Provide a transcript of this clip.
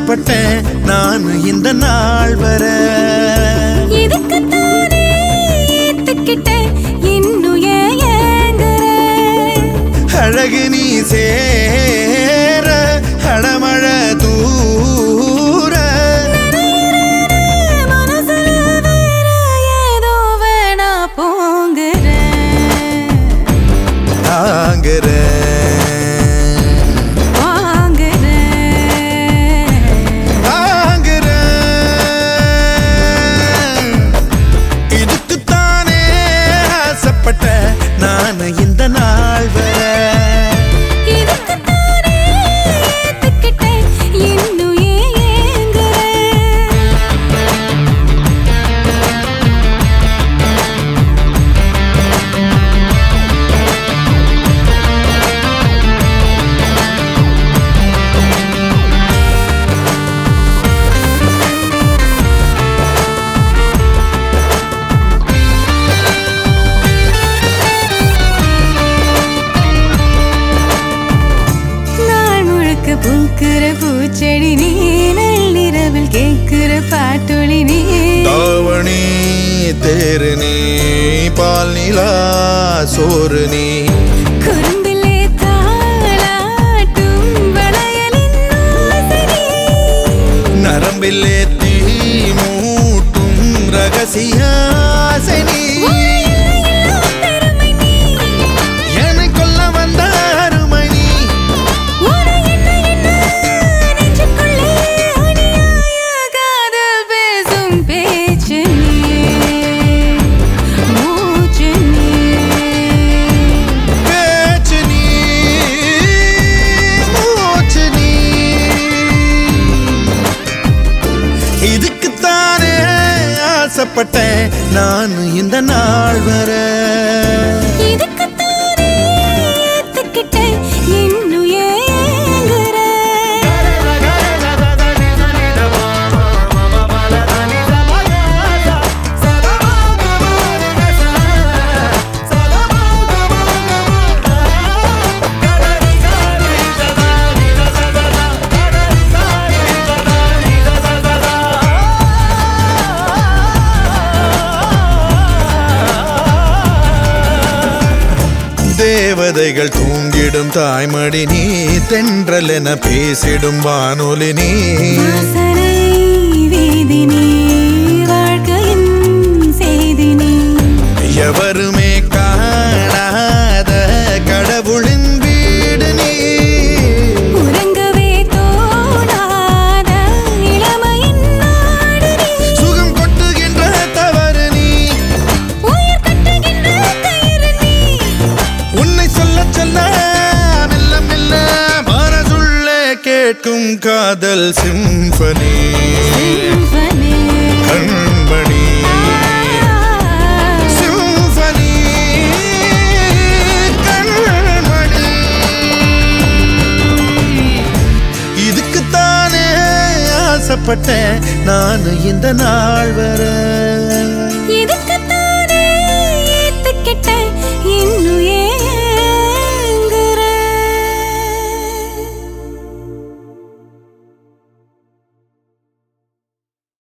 ஆசைப்பட்டேன் நான் இந்த நாள் வர இதுக்குத்தானே ஏத்துக்கிட்டேன் இன்னும் ஏன் ஏங்குற? அழகு நீ சேர அடமழ தூர மனசுல வேற ஏதோ வேணா போங்குறேன். தாங்குற வாங்குறேன். தாங்குற இதுக்குத்தானே ஆசைப்பட்ட நான் இந்த நாள் வர இதுக்குத்தானே ஏத்துக்கிட்டேன் இன்னும் ஏன் ஏங்குற? நாள் முழுக்க பூக்கிற பூச்செடி நீ நள்ளிரவில் கேட்கிற பாட்டொளி நீ தாவணி தேரு நீ பால் நிலா சோறு நீ குறும்பிலே தாளாட்டும் வளையலின் ஓசை நீ. நரம்பிலே தீ மூட்டும் ரகசிய ஆசை நீ உலகெல்லாம் பெருமை நீ. என்னை கொல்ல வந்த அருமை நீ உன என்ன என்ன நெஞ்சுக்குள்ளே அநியாய காதல் பேசும் பேச்சு நீ. மூச்சு நீ. பேச்சு நீ மூச்சு நீ இதுக்குத்தானே ஆசைப்பட்டேன் நான் இந்த நாள் வர இதுக்குத்தானே ஏத்துக்கிட்டேன் இன்னும் ஏங்குற? தேவதைகள் தூங்கிடும் தாய்மடி நீ தென்றல் என பேசிடும் வானொலி நீ வாசனை வீதி நீ, வாழ்க்கையின் செய்தி நீ. எவருமே காணாத கடவுளின் வீடு நீ உறங்கவே தோணாத இளமையின் நாடு நீ. சுகம் கொட்டுகின்ற தவறு நீ உயிர் கட்டுகின்ற கயிறு நீ. உன்னை சொல்ல சொல்ல மெல்ல மெல்ல மனதுள்ள கேட்கும் காதல் சிம்பனி சிம்பனி. கண்மணி சிம்பனி கண்மணி இதுக்குத்தானே ஆசைப்பட்டேன் நான் இந்த நாள் வர